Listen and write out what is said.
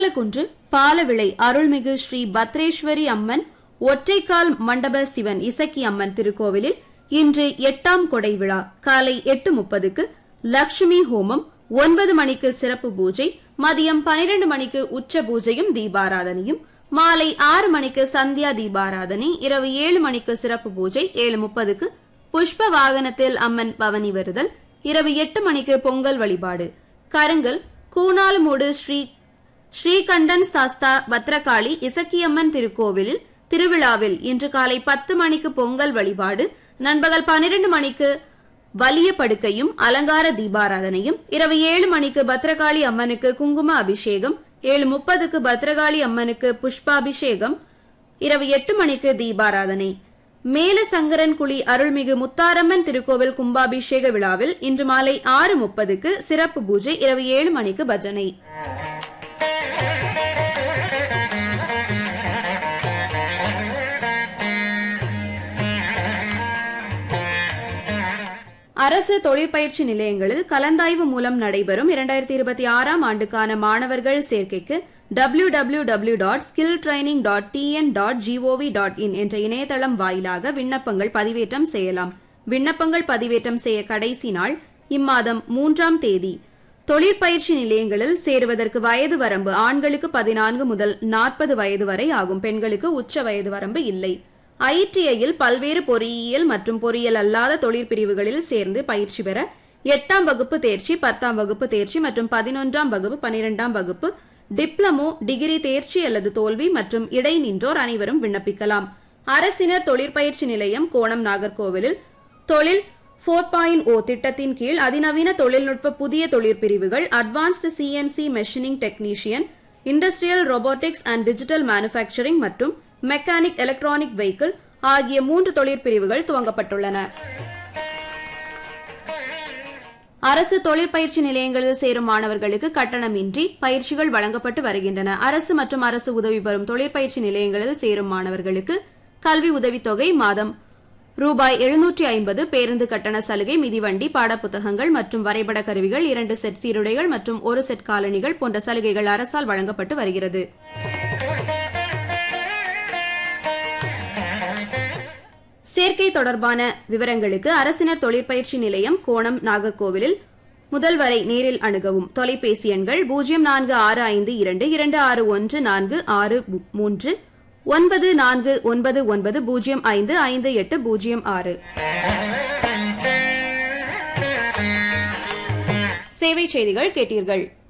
குன்று பாலவிளை அருள்மிகு ஸ்ரீ பத்ரேஸ்வரி அம்மன் ஒற்றைக்கால் மண்டப சிவன் இசக்கி அம்மன் திருக்கோவிலில் இன்று எட்டாம் கொடை விழா காலை எட்டு முப்பதுக்கு லட்சுமி ஹோமம் ஒன்பது மணிக்கு சிறப்பு பூஜை மதியம் பனிரெண்டு மணிக்கு உச்ச பூஜையும் தீபாராதனையும் மாலை ஆறு மணிக்கு சந்தியா தீபாராதனை இரவு ஏழு மணிக்கு சிறப்பு பூஜை ஏழு முப்பதுக்கு புஷ்ப வாகனத்தில் அம்மன் பவனி வருதல் இரவு எட்டு மணிக்கு பொங்கல் வழிபாடு கருங்கல் கூனாலுமூடு ஸ்ரீ ஸ்ரீகண்டன் சாஸ்தா பத்ரகாளி இசக்கியம்மன் திருக்கோவிலில் திருவிழாவில் இன்று காலை பத்து மணிக்கு பொங்கல் வழிபாடு நண்பகல் பன்னிரண்டு மணிக்கு வலிய படுக்கையும் அலங்கார தீபாராதனையும் இரவு ஏழு மணிக்கு பத்ரகாளி அம்மனுக்கு குங்கும அபிஷேகம் ஏழு முப்பதுக்கு பத்ரகாளி அம்மனுக்கு புஷ்பாபிஷேகம் இரவு எட்டு மணிக்கு தீபாராதனை மேலசங்கரன் குழி அருள்மிகு முத்தாரம்மன் திருக்கோவில் கும்பாபிஷேக விழாவில் இன்று மாலை ஆறு முப்பதுக்கு சிறப்பு பூஜை இரவு ஏழு மணிக்கு பஜனை அரசு தொழிற்பயிற்சி நிலையங்களில் கலந்தாய்வு மூலம் நடைபெறும் இரண்டாயிரத்தி இருபத்தி ஆறாம் ஆண்டுக்கான மாணவர்கள் சேர்க்கைக்கு W W W dot skill training dot TN dot gov dot in என்ற இணையதளம் வாயிலாக விண்ணப்பங்கள் பதிவேற்றம் செய்யலாம் விண்ணப்பங்கள் பதிவேற்றம் செய்ய கடைசி நாள் இம்மாதம் மூன்றாம் தேதி தொழிற்பயிற்சி நிலையங்களில் சேருவதற்கு வயது வரம்பு ஆண்களுக்கு பதினான்கு முதல் நாற்பது வயது வரை ஆகும் பெண்களுக்கு உச்ச வயது வரம்பு இல்லை ஐடிஐயில் பல்வேறு பொறியியல் மற்றும் பொறியியல் அல்லாத தொழிற்பிரிவுகளில் சேர்ந்து பயிற்சி பெற எட்டாம் வகுப்பு தேர்ச்சி பத்தாம் வகுப்பு தேர்ச்சி மற்றும் பதினொன்றாம் வகுப்பு பனிரெண்டாம் வகுப்பு டிப்ளமோ டிகிரி தேர்ச்சி அல்லது தோல்வி மற்றும் இடை நின்றோர் அனைவரும் விண்ணப்பிக்கலாம் அரசினர் தொழிற்பயிற்சி நிலையம் கோணம் நாகர்கோவிலில் தொழில் போர் பாயிண்ட் ஓ திட்டத்தின் கீழ் அதிநவீன தொழில்நுட்ப புதிய தொழிற்பிரிவுகள் advanced CNC machining technician industrial robotics and digital manufacturing மற்றும் மெக்கானிக் எலக்ட்ரானிக் வெஹிக்கிள் ஆகிய மூன்று தொழிற்பிரிவுகள் துவங்கப்பட்டுள்ளன அரசு தொழிற்பயிற்சி நிலையங்களில் சேரும் மாணவர்களுக்கு கட்டணமின்றி பயிற்சிகள் வழங்கப்பட்டு வருகின்றன அரசு மற்றும் அரசு உதவி பெறும் தொழிற்பயிற்சி நிலையங்களில் சேரும் மாணவர்களுக்கு கல்வி உதவித்தொகை மாதம் ரூபாய் எழுநூற்றி ஐம்பது பேருந்து கட்டண சலுகை மிதிவண்டி பாடப்புத்தகங்கள் மற்றும் வரைபட கருவிகள் இரண்டு செட் சீருடைகள் மற்றும் ஒரு செட் காலணிகள் போன்ற சலுகைகள் அரசால் வழங்கப்பட்டு வருகிறது சேர்க்கை தொடர்பான விவரங்களுக்கு அரசினர் தொழிற்பயிற்சி நிலையம் கோணம் நாகர்கோவிலில் முதல் வரை நேரில் அணுகவும் தொலைபேசி எண்கள் பூஜ்ஜியம் நான்கு ஆறு ஐந்து இரண்டு இரண்டு ஆறு ஒன்று நான்கு ஆறு மூன்று ஒன்பது நான்கு ஒன்பது ஒன்பது பூஜ்ஜியம் ஐந்து ஐந்து எட்டு பூஜ்ஜியம் ஆறு சேவை செய்திகள் கேட்டீர்கள்